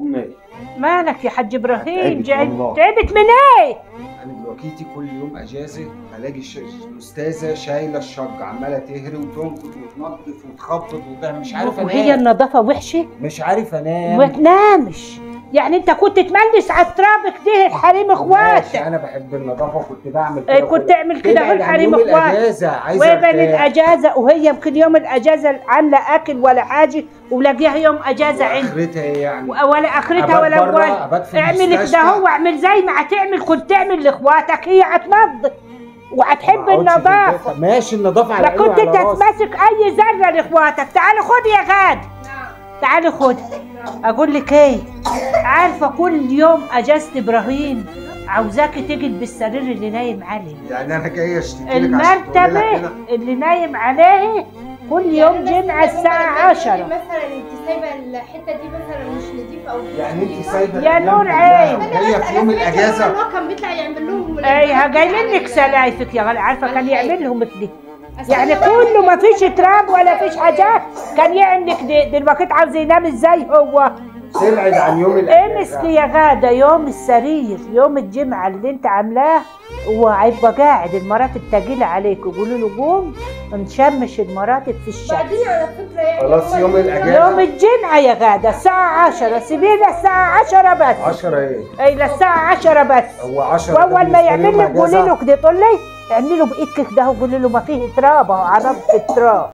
امي مالك يا حاج ابراهيم تعبت جاي والله. تعبت من ايه انا دلوقتي كل يوم اجازه الاقي الش- الاستاذه شايله الشج عماله تهري وتنكت وتنظف وتخبط وتعمل مش عارف وهي انام النظافه وحشه مش عارف انام ما تنامش يعني انت كنت تملس على التراب كده الحريم ماشي، اخواتك انا بحب النظافه وكنت بعمل كده ايه كنت تعمل كده تبعد هو عن الحريم يوم اخواتك الاجازه عايز وين ارتاح الاجازه وهي يمكن يوم الاجازه عامله اكل ولا حاجه ولاقيها يوم اجازه عندي اخرتها ايه يعني ولا اخرتها أبات ولا برا، ولا أبات في اعمل المستشفى. كده هو اعمل زي ما هتعمل كنت تعمل لاخواتك هي هتنظف وهتحب ما أقعدش في النظافه البيت. ماشي النظافه على لا عيني كنت وعلى راسي. تتمسك اي ذره لاخواتك تعالي خد يا غاد تعالي خد اقول لك ايه عارفه كل يوم اجازه ابراهيم عاوزاكي تجد بالسرير اللي نايم عليه يعني انا جاي اشتكي لك عشان تقولي لها المرتبه كده اللي نايم عليه كل يوم جمعه الساعه 10 مثلا انت سايبه الحته دي مثلا مش نظيفه او يعني انت سايبه يا الأيام نور كلها عين. وجايه في يوم الاجازه هو كان بيطلع يعمل لهم ايوه جايين لك سلايفك يا غالي عارفه كان والحقيقة. يعملهم مثلي أصل يعني أنا كله ما فيش تراب ولا فيش حاجات كان يعملك دي- دلوقتي عاوز ينام ازاي هو تبعد عن يوم امسك الاجازه يا غاده يوم السرير يوم الجمعه اللي انت عاملاه هو هيبقى قاعد المراتب تقيله عليك يقولوا له قوم نشمش المراتب في الشمس بعدين على فكره يعني خلاص هو يوم اللي- الأجازة. يوم الجمعه يا غاده الساعه 10 سيبينا الساعه 10 بس 10 ايه اي للساعه 10 بس هو 10 واول ما يعمل لك قولي له كده تقول لي اعملي له بايدك كده وقولي له ما فيه تراب اهو عرضت التراب